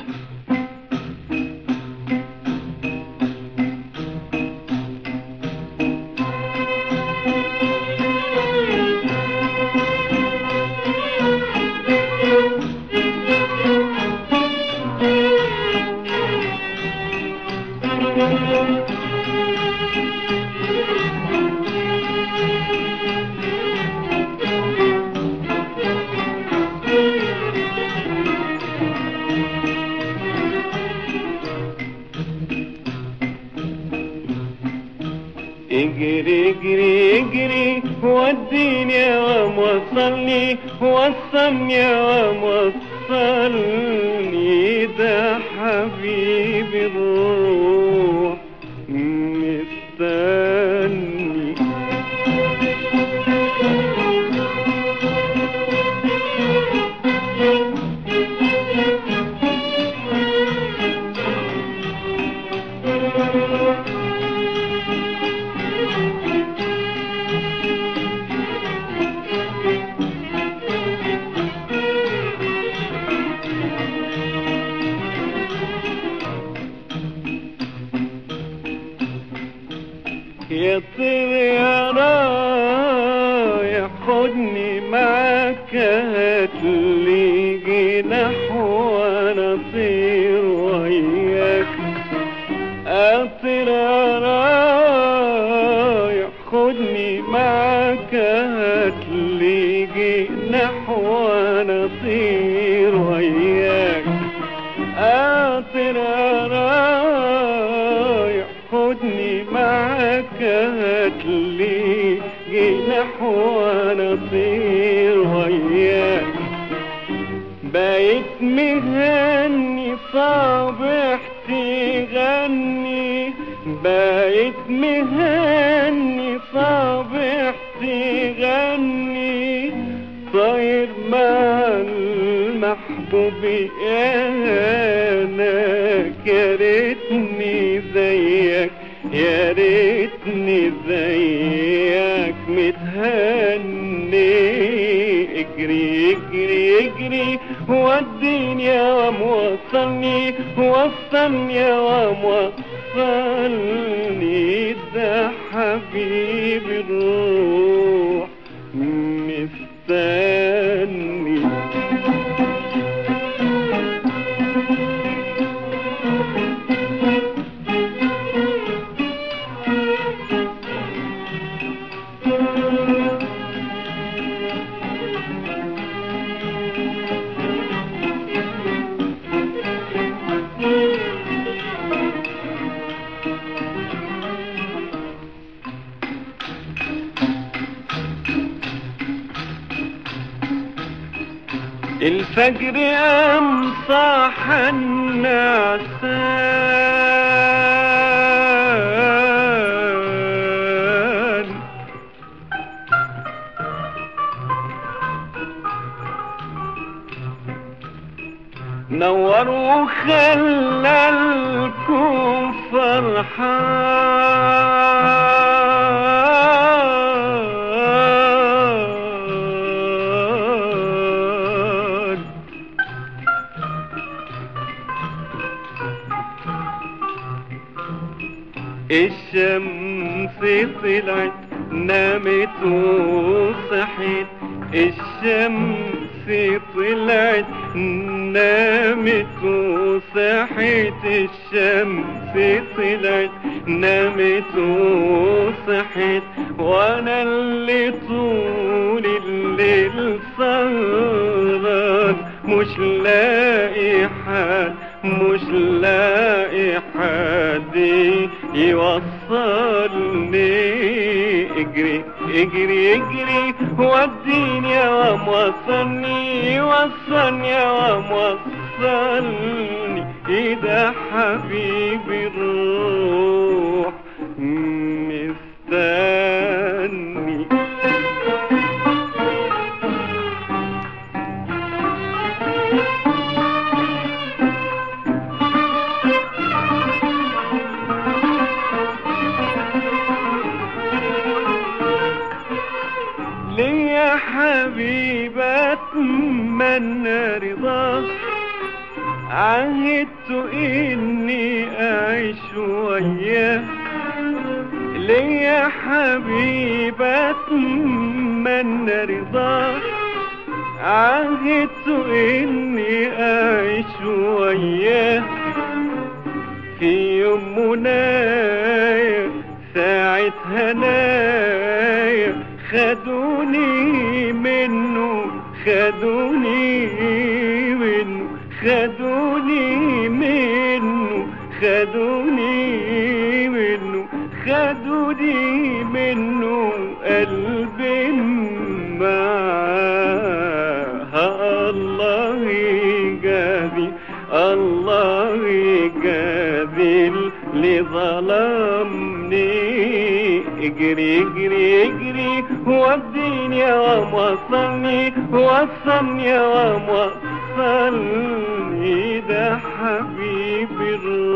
اجري اجري اجري وديني يا وام وصلني وصلني يا وام وصلني ده حبيبي الروح مستني يا طير يا رايح خدني معاك هاتلي جناح وانا اطير وياك اطير يا رايح خدني معاك هاتلي جناح وانا اطير وياك اطير يا رايح خدني معاك هاتلي جناح وانا اطير وياك بقيت مهني صابح تغني بقيت مهني صابح تغني طاير مع المحبوب انا يا ريتني زيك يا ريتني زيك متهني اجري اجري اجري وديني يا وام وصلني وصلني يا وام وصلني ده حبيبي الروح مستني الفجر قام صاح النعسان نور وخلى الكون فرحان الشمس طلعت نامت وصحت الشمس طلعت نامت وصحت الشمس طلعت نامت وصحت وانا اللي طول الليل سهران مش لاقي حد مش لاقي حد يوصلني اجري اجري اجري وديني يا وام وصلني وصلني يا وام وصلني اذا حبيبي الروح مستني ليا حبيبة اتمنى رضاك عهدت اني اعيش وياه ليا حبيب اتمنى رضاه عهدت اني اعيش وياه في يوم منايا ساعة هنايا خدوني منه خدوني منه خدوني منه خدوني منه خدوني منه قلبي معاه الله يجازي الله يجازي اللي ظلمني اجري اجري اجري وديني يا وصلني وصلني يا وصلني ده حبيبي